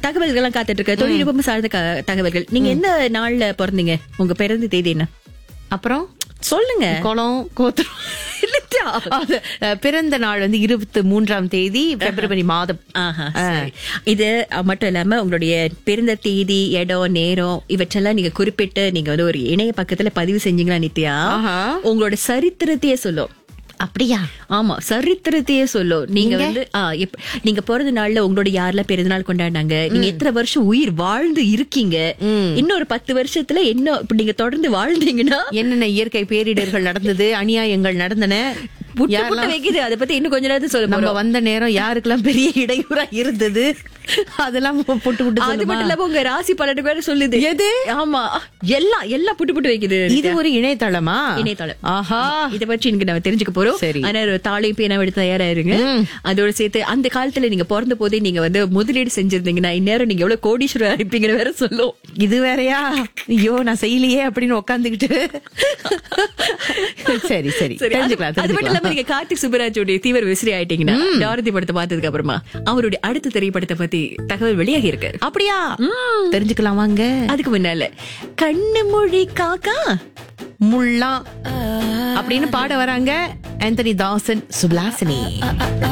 தகவல்கள்லாம் காத்துட்டு இருக்க தொழில்நுட்பம் சார்ந்த க- தகவல்கள் நீங்க எந்த நாள்ல பிறந்தீங்க உங்க பிறந்த தேதி என்ன அப்புறம் சொல்லுங்க குளம் கோத்திரம் இல்லையா? அது, அஹ், பிறந்த நாள் வந்து இருபத்தி மூன்றாம் தேதி பிப்ரவரி மாதம் ஆஹா, சரி. இது அஹ், மட்டும் இல்லாம உங்களுடைய பிறந்த தேதி இடம் நேரம் இவற்றெல்லாம் நீங்க குறிப்பிட்டு நீங்க வந்து ஒரு இணைய பக்கத்துல பதிவு செஞ்சீங்களா நித்யா ஆஹா. உங்களோட சரித்திரத்தையே சொல்லும் அப்படியா ஆமா சரித்திரத்தையே சொல்லும் நீங்க வந்து ஆ, எப்ப- நீங்க பிறந்த நாள்ல உங்களோட யாரெல்லாம் பிறந்த நாள் கொண்டாடினாங்க நீங்க எத்தனை வருஷம் உயிர் வாழ்ந்து இருக்கீங்க இன்னொரு பத்து வருஷத்துல என்ன இப்ப நீங்க தொடர்ந்து வாழ்ந்தீங்கன்னா என்னென்ன இயற்கை பேரிடர்கள் நடந்தது அநியாயங்கள் நடந்தன புட்டு யாரெல்லாம் புட்டு வைக்குது அதை பத்தி இன்னும் கொஞ்ச நேரத்துல சொல்ல நம்ம போறோம் வந்த நேரம் யாருக்கெல்லாம் பெரிய இடையூறா இருந்தது அதெல்லாம் புட்டு புட்டு அது சொல்லுமா மட்டும் இல்லாம உங்க ராசி பலனுக்கு வேற சொல்லுது எது? ஆமா எல்லாம் எல்லாம் புட்டு புட்டு வைக்குது இது ஒரு இணையதளமா இணையதளம் ஆஹா இத பற்றி இன்னைக்கு நம்ம தெரிஞ்சுக்க போறோம் சரி. ஆனா ஒரு தாளையும் பேனா எடுத்து தயாரா இருங்க அதோட சேர்த்து அந்த காலத்துல நீங்க பிறந்த போதே நீங்க வந்து முதலீடு செஞ்சிருந்தீங்கன்னா இந்நேரம் நீங்க எவ்வளவு கோடீஸ்வரர் இருப்பீங்கன்னு வேற சொல்லும் இது வேறயா ஐயோ நான் செய்யலையே அப்படின்னு உட்காந்துக்கிட்டு சரி சரி சரி, அது- தெரிஞ்சுக்கலாம் அது மட்டும் தெரிஞ்சுக்கலாம் இல்லாம நீங்க கார்த்திக் சுப்பராஜோடைய தீவிர விசிறி ஆயிட்டீங்கன்னா டாரதி படத்தை பார்த்ததுக்கு அப்புறமா அவருடைய அடுத்த திரைப்படத்தை பத்தி தகவல் வெளியாகி இருக்கு அப்படியா தெரிஞ்சுக்கலாம் வாங்க அதுக்கு முன்னால கண்ணு மொழி காக்கா முள்ளா அப்படின்னு பாட வராங்க ஆந்தனி தாசன் சுப்லாசினி